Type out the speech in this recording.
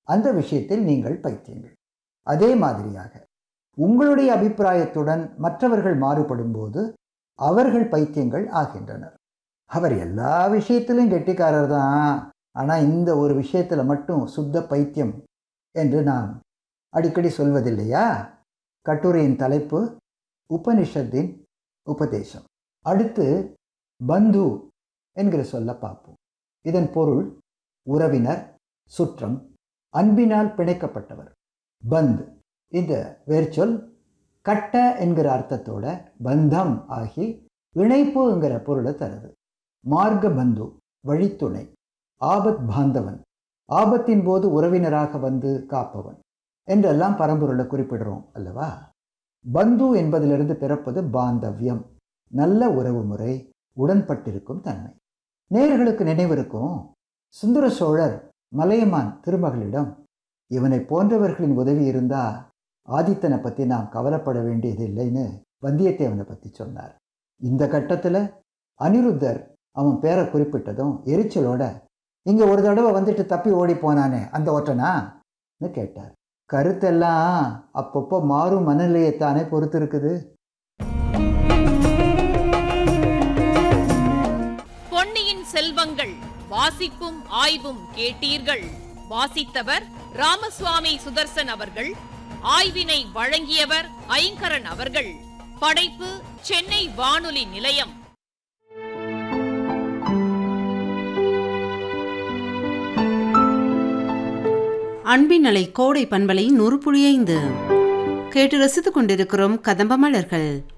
அந்த விஷயத்தில் நீங்கள் பைத்தியங்கள் அதே மாதிரியாக உங்களுடைய அபிப்பிராயத்துடன் மற்றவர்கள் மாறுபடும் போது அவர்கள் பைத்தியங்கள் ஆகின்றனர் அவர் எல்லா விஷயத்திலும் கெட்டிக்காரர் தான் ஆனால் இந்த ஒரு விஷயத்தில் மட்டும் சுத்த பைத்தியம் என்று நாம் அடிக்கடி சொல்வதில்லையா கட்டுரையின் தலைப்பு உபனிஷத்தின் உபதேசம் அடுத்து பந்து என்கிற சொல்ல பார்ப்போம் இதன் பொருள் உறவினர் சுற்றம் அன்பினால் பிணைக்கப்பட்டவர் பந்த் இந்த வேர்ச்சொல் கட்ட என்கிற அர்த்தத்தோட பந்தம் ஆகி இணைப்புங்கிற பொருளை தருது மார்க்க பந்து வழித்துணை ஆபத் பாந்தவன் ஆபத்தின் போது உறவினராக வந்து காப்பவன் என்றெல்லாம் பரம்பொருளை குறிப்பிடுறோம் அல்லவா பந்து என்பதிலிருந்து பிறப்பது பாந்தவ்யம் நல்ல உறவு முறை உடன்பட்டிருக்கும் தன்மை நேர்களுக்கு நினைவிருக்கும் சுந்தர சோழர் மலையமான் திருமகளிடம் இவனை போன்றவர்களின் உதவி இருந்தா ஆதித்தனை பற்றி நாம் கவலைப்பட வேண்டியதில்லைன்னு வந்தியத்தேவனை பற்றி சொன்னார் இந்த கட்டத்தில் அனிருத்தர் அவன் பேரை குறிப்பிட்டதும் எரிச்சலோட இங்கே ஒரு தடவை வந்துட்டு தப்பி ஓடி போனானே அந்த ஒற்றனான்னு கேட்டார் கருத்தெல்லாம் அப்பப்போ மாறும் மனநிலையைத்தானே பொறுத்து இருக்குது பொன்னியின் செல்வங்கள் வாசிப்பும் ஆய்வும் கேட்டீர்கள் வாசித்தவர் ராமசுவாமி சுதர்சன் அவர்கள் ஆய்வினை வழங்கியவர் ஐங்கரன் அவர்கள் படைப்பு சென்னை வானொலி நிலையம் அன்பின் அலை கோடை பண்பலை நூறு புள்ளி ஐந்து கேட்டு ரசித்துக் கொண்டிருக்கிறோம் கதம்ப மலர்கள்